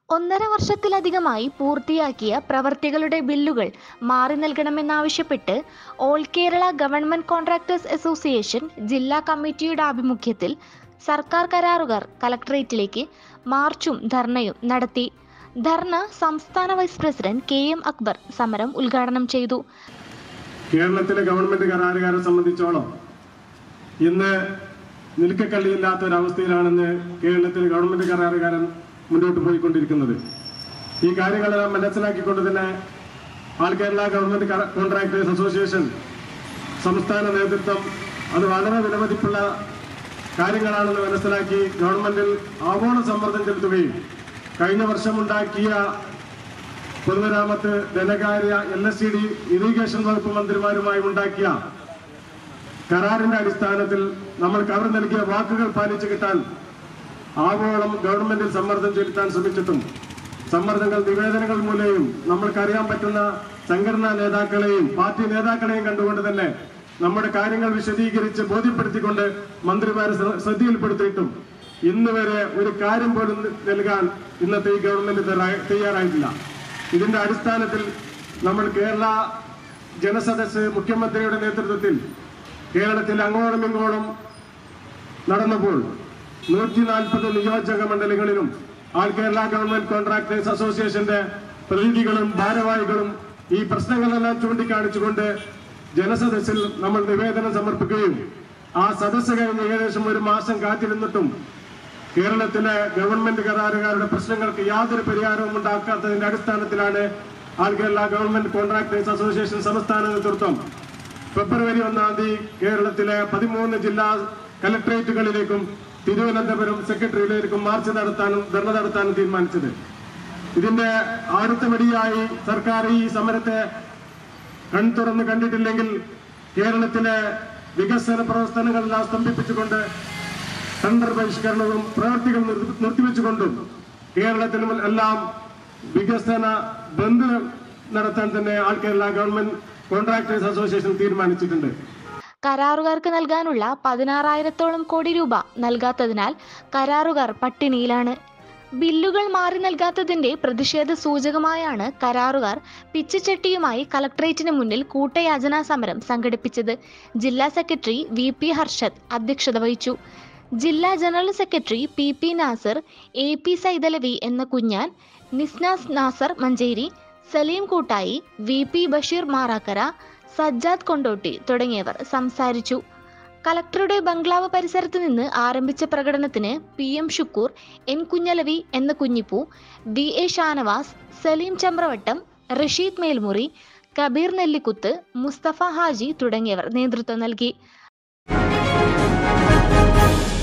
ഒന്നര വർഷത്തിലധികമായി പൂർത്തിയാക്കിയ പ്രവർത്തികളുടെ ബില്ലുകൾ മാറി നൽകണമെന്നാവശ്യപ്പെട്ട് all Kerala government contractors association ജില്ലാ കമ്മിറ്റിയുടെ ആഭിമുഖ്യത്തിൽ സർക്കാർ കരാറുകാർ കലക്ടറേറ്റിലേക്ക് മാർച്ചും ധർണയും നടത്തി ധർണ സംസ്ഥാന vice president K M Akbar സമരം ഉദ്ഘാടനം ചെയ്തു കേരളത്തിലെ ഗവൺമെന്റ് കരാറുകാരെ സംബന്ധിച്ചോളം ഇന്ന് നിൽക്കക്കള്ളിയില്ലാത്ത ഒരവസ്ഥയിലാണെന്ന് കേരളത്തിലെ ഗവൺമെന്റ് കരാറുകാരൻ മുന്നോട്ട് പോയിക്കൊണ്ടിരിക്കുന്നത് ഈ കാര്യങ്ങളെല്ലാം മനസ്സിലാക്കിക്കൊണ്ട് തന്നെ ആൾ കേരള ഗവൺമെന്റ് കര- കോൺട്രാക്ടേഴ്സ് അസോസിയേഷൻ സംസ്ഥാന നേതൃത്വം അത് വളരെ വിലമതിപ്പുള്ള കാര്യങ്ങളാണെന്ന് മനസ്സിലാക്കി ഗവൺമെന്റിൽ ആഗോള സമ്മർദ്ദം ചെലുത്തുകയും കഴിഞ്ഞ വർഷമുണ്ടാക്കിയ പൊതുമരാമത്ത് ധനകാര്യ L S G D irrigation വകുപ്പ് മന്ത്രിമാരുമായി ഉണ്ടാക്കിയ കരാറിന്റെ അടിസ്ഥാനത്തിൽ നമ്മൾക്ക് അവർ നൽകിയ വാക്കുകൾ പാലിച്ചു കിട്ടാൻ ആവോളം ഗവൺമെന്റിൽ സമ്മർദ്ദം ചെലുത്താൻ ശ്രമിച്ചിട്ടും സമ്മർദ്ദങ്ങൾ നിവേദനങ്ങൾ മൂലവും നമ്മൾക്ക് അറിയാൻ പറ്റുന്ന സംഘടനാ നേതാക്കളെയും പാർട്ടി നേതാക്കളെയും കണ്ടുകൊണ്ട് തന്നെ നമ്മുടെ കാര്യങ്ങൾ വിശദീകരിച്ച് ബോധ്യപ്പെടുത്തിക്കൊണ്ട് മന്ത്രിമാരെ ശ്ര- ശ്രദ്ധയിൽപ്പെടുത്തിയിട്ടും ഇന്ന് വരെ ഒരു കാര്യം പോലും നൽകാൻ ഇന്നത്തെ ഈ ഗവൺമെന്റ് തയ്യാറാ- തയ്യാറായിട്ടില്ല ഇതിന്റെ അടിസ്ഥാനത്തിൽ നമ്മൾ കേരള ജനസദസ് മുഖ്യമന്ത്രിയുടെ നേതൃത്വത്തിൽ കേരളത്തിൽ അങ്ങോളം ഇങ്ങോളം നടന്നപ്പോൾ നൂറ്റി നാൽപ്പത് നിയോജക മണ്ഡലങ്ങളിലും ആൾ കേരള ഗവൺമെന്റ് കോൺട്രാക്ടേഴ്സ് അസോസിയേഷന്റെ പ്രതിനിധികളും ഭാരവാഹികളും ഈ പ്രശ്നങ്ങളെല്ലാം ചൂണ്ടിക്കാണിച്ചുകൊണ്ട് ജനസദസ്സിൽ നമ്മൾ നിവേദനം സമർപ്പിക്കുകയും ആ സദസ്സ് കഴിഞ്ഞ് ഏകദേശം ഒരു മാസം കാത്തിരുന്നിട്ടും കേരളത്തിലെ ഗവൺമെന്റ് കരാറുകാരുടെ പ്രശ്നങ്ങൾക്ക് യാതൊരു പരിഹാരവും ഉണ്ടാക്കാത്തതിന്റെ അടിസ്ഥാനത്തിലാണ് all Kerala government contractors association സംസ്ഥാന നേതൃത്വം ഫെബ്രുവരി ഒന്നാം തീയതി കേരളത്തിലെ പതിമൂന്ന് ജില്ലാ കലക്ടറേറ്റുകളിലേക്കും തിരുവനന്തപുരം സെക്രട്ടറിയിലേക്കും മാർച്ച് നടത്താനും ധർണ നടത്താനും തീരുമാനിച്ചത് ഇതിന്റെ ആടുത്തപടിയായി സർക്കാർ ഈ സമരത്തെ കൺ തുറന്ന് കണ്ടിട്ടില്ലെങ്കിൽ കേരളത്തിലെ വികസന പ്രവർത്തനങ്ങളെല്ലാം സ്തംഭിപ്പിച്ചുകൊണ്ട് ടെൻഡർ പരിഷ്കരണവും പ്രവർത്തികൾ നിർത്തി- നിർത്തിവെച്ചുകൊണ്ടും കേരളത്തിലും എല്ലാം വികസന ബന്ദ് നടത്താൻ തന്നെ all Kerala government contractors association തീരുമാനിച്ചിട്ടുണ്ട് കരാറുകാർക്ക് നൽകാനുള്ള പതിനാറായിരത്തോളം കോടി രൂപ നൽകാത്തതിനാൽ കരാറുകാർ പട്ടിണിയിലാണ് ബില്ലുകൾ മാറി നൽകാത്തതിന്റെ പ്രതിഷേധ സൂചകമായാണ് കരാറുകാർ പിച്ചുചട്ടിയുമായി കളക്ടറേറ്റിന് മുന്നിൽ കൂട്ടയാചനാ സമരം സംഘടിപ്പിച്ചത് ജില്ലാ സെക്രട്ടറി വി പി ഹർഷദ് അധ്യക്ഷത വഹിച്ചു ജില്ലാ general secretary P P Nasar A P Saithalavi എന്ന കുഞ്ഞാൻ നിസ്നാസ് നാസർ മഞ്ചേരി സലീം കൂട്ടായി വി പി ബഷീർ മാറാക്കര സജ്ജാദ് കൊണ്ടോട്ടി തുടങ്ങിയവർ സംസാരിച്ചു കളക്ടറുടെ ബംഗ്ലാവ് പരിസരത്ത് നിന്ന് ആരംഭിച്ച പ്രകടനത്തിന് P M Shukkoor N Kunjalavi എന്ന കുഞ്ഞിപ്പൂ വി എ ഷാനവാസ് സലീം ചമ്രവട്ടം റഷീദ് മേൽമുറി കബീർ നെല്ലിക്കുത്ത് മുസ്തഫ ഹാജി തുടങ്ങിയവർ നേതൃത്വം നൽകി